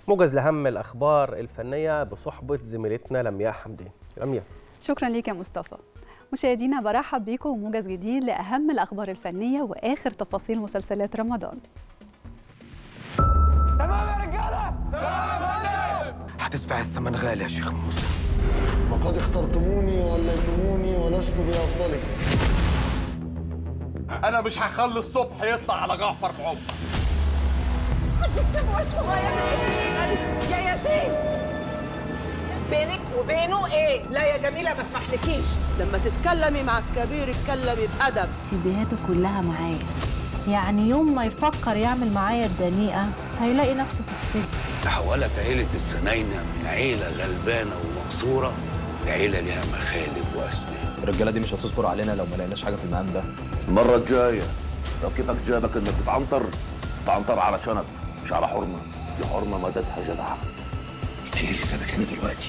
موجز لهم الاخبار الفنيه بصحبه زميلتنا لمياء حمدين لمياء شكرا ليك يا مصطفى مشاهدينا برحب بيكم وموجز جديد لاهم الاخبار الفنيه واخر تفاصيل مسلسلات رمضان تمام يا رجاله هتدفع الثمن غالي يا شيخ موسى وقد اخترتموني وليتموني ولست بأفضلكم انا مش هخلي الصبح يطلع على جعفر بعمر الشبوة الصغيرة يا ياسين بينك وبينه ايه؟ لا يا جميلة ما اسمحلكيش لما تتكلمي مع الكبير اتكلمي بأدب سيديهاته كلها معايا يعني يوم ما يفكر يعمل معايا الدنيئة هيلاقي نفسه في السجن تحولت عيلة السناينة من عيلة غلبانة ومقصورة لعيلة ليها مخالب وأسنان الرجالة دي مش هتصبر علينا لو ما لقيناش حاجة في المقام ده المرة الجاية لو كيفك جابك انك تتعنطر تعنطر على شنب مش على حرمة دي حرمة ما داسها جدعة كتير اللي كده كان دلوقتي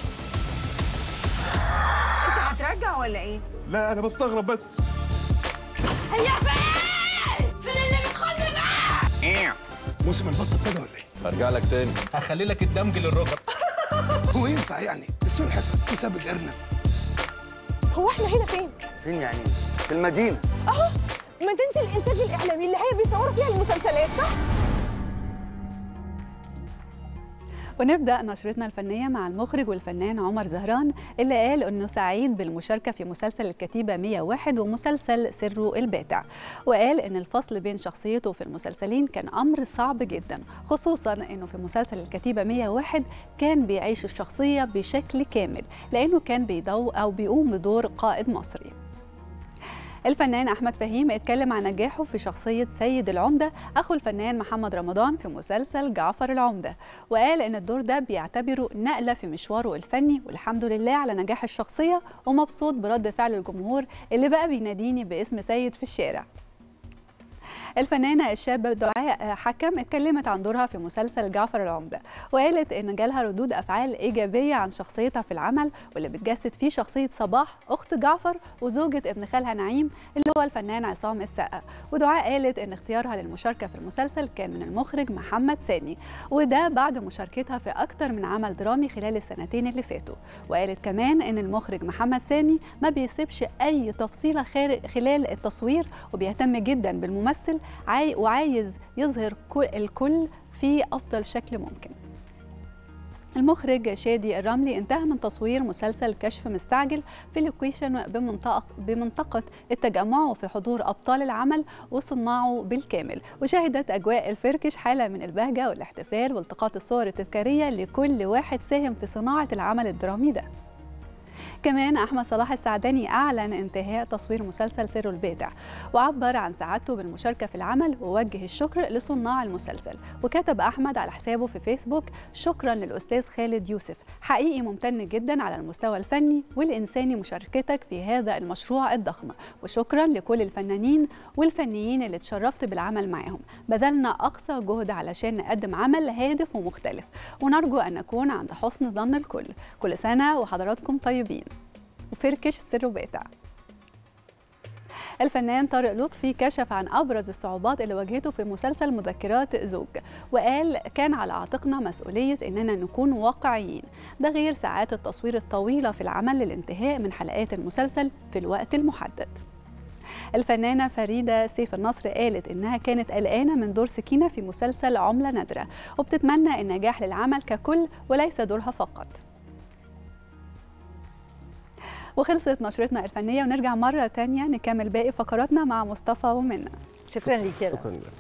انت هترجع ولا ايه؟ لا انا بستغرب بس هيا فين؟ فين اللي بتخلي معاه؟ موسم البطل ابتدى ولا ايه؟ برجع لك تاني هخلي لك الدمج للركب هو ينفع يعني السلحفة تساب الأرنب هو احنا هنا فين؟ فين يعني؟ في المدينة اهو مدينة الإنتاج الإعلامي اللي هي بيصوروا فيها المسلسلات صح؟ ونبدا نشرتنا الفنيه مع المخرج والفنان عمر زهران اللي قال انه سعيد بالمشاركه في مسلسل الكتيبه 101 ومسلسل سره الباتع وقال ان الفصل بين شخصيته في المسلسلين كان امر صعب جدا خصوصا انه في مسلسل الكتيبه 101 كان بيعيش الشخصيه بشكل كامل لانه كان بيضو او بيقوم بدور قائد مصري الفنان احمد فهيم اتكلم عن نجاحه في شخصيه سيد العمده اخو الفنان محمد رمضان في مسلسل جعفر العمده وقال ان الدور ده بيعتبره نقله في مشواره الفني والحمد لله على نجاح الشخصيه ومبسوط برد فعل الجمهور اللي بقى بيناديني باسم سيد في الشارع الفنانة الشابة دعاء حكم اتكلمت عن دورها في مسلسل جعفر العمدة وقالت إن جالها ردود أفعال إيجابية عن شخصيتها في العمل واللي بتجسد فيه شخصية صباح أخت جعفر وزوجة ابن خالها نعيم اللي هو الفنان عصام السقا ودعاء قالت إن اختيارها للمشاركة في المسلسل كان من المخرج محمد سامي وده بعد مشاركتها في أكتر من عمل درامي خلال السنتين اللي فاتوا وقالت كمان إن المخرج محمد سامي ما بيسيبش أي تفصيلة خلال التصوير وبيهتم جدا بالممثل عاي وعايز يظهر الكل في افضل شكل ممكن المخرج شادي الرملي انتهى من تصوير مسلسل كشف مستعجل في لوكيشن بمنطقة, بمنطقة التجمع وفي حضور أبطال العمل وصناعه بالكامل وشهدت أجواء الفركش حالة من البهجة والاحتفال والتقاط الصور التذكارية لكل واحد ساهم في صناعة العمل الدرامي ده كمان احمد صلاح السعداني اعلن انتهاء تصوير مسلسل سر الباتع وعبر عن سعادته بالمشاركه في العمل ووجه الشكر لصناع المسلسل وكتب احمد على حسابه في فيسبوك شكرا للاستاذ خالد يوسف حقيقي ممتن جدا على المستوى الفني والانساني مشاركتك في هذا المشروع الضخم وشكرا لكل الفنانين والفنيين اللي اتشرفت بالعمل معاهم بذلنا اقصى جهد علشان نقدم عمل هادف ومختلف ونرجو ان نكون عند حسن ظن الكل كل سنه وحضراتكم طيبين وفركش سر باتع الفنان طارق لطفي كشف عن ابرز الصعوبات اللي واجهته في مسلسل مذكرات زوج وقال كان على عاتقنا مسؤوليه اننا نكون واقعيين ده غير ساعات التصوير الطويله في العمل للانتهاء من حلقات المسلسل في الوقت المحدد الفنانة فريدة سيف النصر قالت إنها كانت قلقانة من دور سكينة في مسلسل عملة نادرة وبتتمنى النجاح للعمل ككل وليس دورها فقط وخلصت نشرتنا الفنية ونرجع مرة تانية نكمل باقي فقراتنا مع مصطفى ومنى شكرا ليك شكرا لك